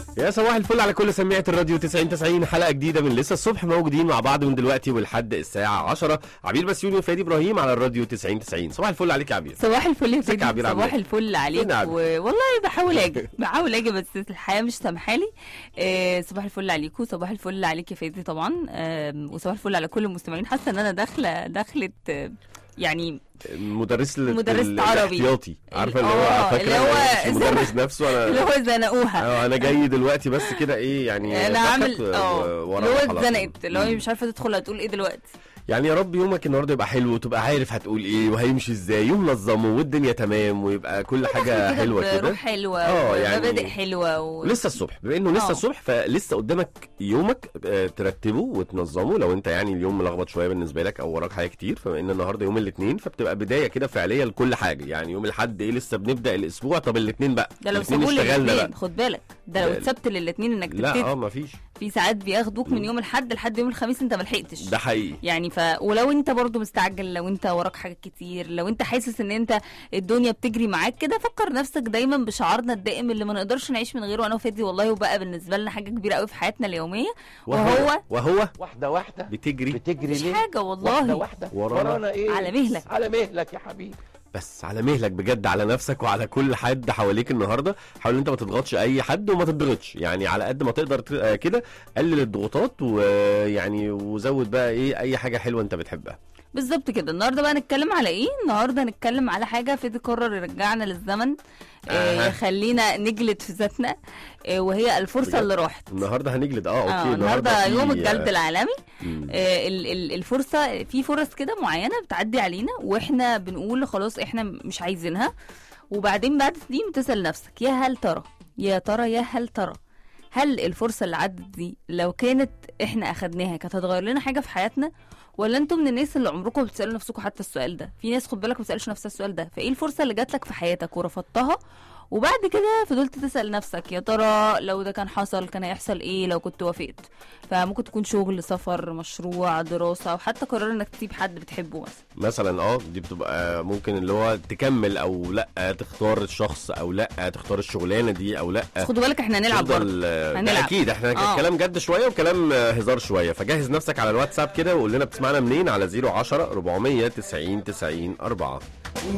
يا صباح الفل على كل سميعة الراديو 90 90 حلقة جديدة من لسه الصبح موجودين مع بعض من دلوقتي ولحد الساعة 10 عبير بسيوني وفادي ابراهيم على الراديو 90 90 صباح الفل عليك يا عبير صباح الفل يا ازيك يا فادي عبير عاملة صباح ايه؟ الفل عليك فين يا عبير؟ و... والله بحاول اجي بحاول اجي بس الحياه مش سامحالي آه صباح الفل عليكم صباح الفل عليك يا فادي طبعا آه وصباح الفل على كل المستمعين حاسه ان انا داخله دخلت آه يعني مدرس ال- مدرس ال- عربي. الاحتياطي عارفة اللي هو آه، فاكرة اللي هو مش المدرس نفسه اللي انا هو زنقوها آه، انا جاي دلوقتي بس كده ايه يعني انا ضحك عامل و- اه ورا اللي هو خلاص. اتزنقت اللي هو مم. مش عارفه تدخل هتقول ايه دلوقتي يعني يا رب يومك النهارده يبقى حلو وتبقى عارف هتقول ايه وهيمشي ازاي يوم منظمه والدنيا تمام ويبقى كل حاجه حلوه كده بروح حلوه آه، يعني- ومبادئ حلوه و... لسه الصبح بما انه لسه آه. الصبح فلسه قدامك يومك آه، ترتبه وتنظمه لو انت يعني اليوم ملخبط شويه بالنسبه لك او وراك حاجه كتير فبما ان النهارده يوم الاثنين فبتبقى بدايه كده فعليه لكل حاجه يعني يوم الاحد ايه لسه بنبدا الاسبوع طب الاثنين بقى ده لو الاثنين سابوا اشتغلنا بقى للاثنين خد بالك ده لو لا- اتسبت للاثنين انك لا تبتدي اه مفيش في ساعات بياخدوك من يوم الاحد لحد يوم الخميس انت ملحقتش ده حقيقي يعني ف ولو انت برضو مستعجل لو انت وراك حاجات كتير لو انت حاسس ان انت الدنيا بتجري معاك كده فكر نفسك دايما بشعارنا الدائم اللي ما نقدرش نعيش من غيره انا وفادي والله وبقى بالنسبه لنا حاجه كبيره قوي في حياتنا اليوميه وهو وهو واحدة واحدة بتجري بتجري مش ليه؟ حاجه واحدة والله واحدة ورانا. ورانا ايه؟ على مهلك. على مهلك يا حبيبي بس على مهلك بجد على نفسك وعلى كل حد حواليك النهارده حاول انت ما تضغطش اي حد وما تضغطش يعني على قد ما تقدر ت- آه كده قلل الضغوطات ويعني وزود بقى ايه اي حاجه حلوه انت بتحبها بالظبط كده النهارده بقى نتكلم على ايه النهارده هنتكلم على حاجه فادي قرر يرجعنا للزمن آه أها. يخلينا نجلد في ذاتنا آه وهي الفرصه بجد؟ اللي راحت النهارده هنجلد اه اوكي آه النهارده في- يوم الجلد العالمي مم. آه، ال- ال- الفرصه في فرص كده معينه بتعدي علينا واحنا بنقول خلاص احنا مش عايزينها وبعدين بعد سنين بتسال نفسك يا هل ترى يا ترى يا هل ترى هل الفرصه اللي عدت دي لو كانت احنا اخدناها كانت هتغير لنا حاجه في حياتنا ولا انتوا من الناس اللي عمركم بتسالوا نفسكم حتى السؤال ده في ناس خد بالك ما بتسالش نفسها السؤال ده فايه الفرصه اللي جات لك في حياتك ورفضتها وبعد كده فضلت تسال نفسك يا ترى لو ده كان حصل كان هيحصل ايه لو كنت وافقت فممكن تكون شغل سفر مشروع دراسه او حتى قرار انك تسيب حد بتحبه مثلا مثلا اه دي بتبقى ممكن اللي هو تكمل او لا تختار الشخص او لا تختار الشغلانه دي او لا بس خدوا بالك احنا هنلعب برضه تفضل- ده هنلعب. اكيد احنا آه. كلام جد شويه وكلام آه، هزار شويه فجهز نفسك على الواتساب كده وقول لنا بتسمعنا منين على 010 490 90 4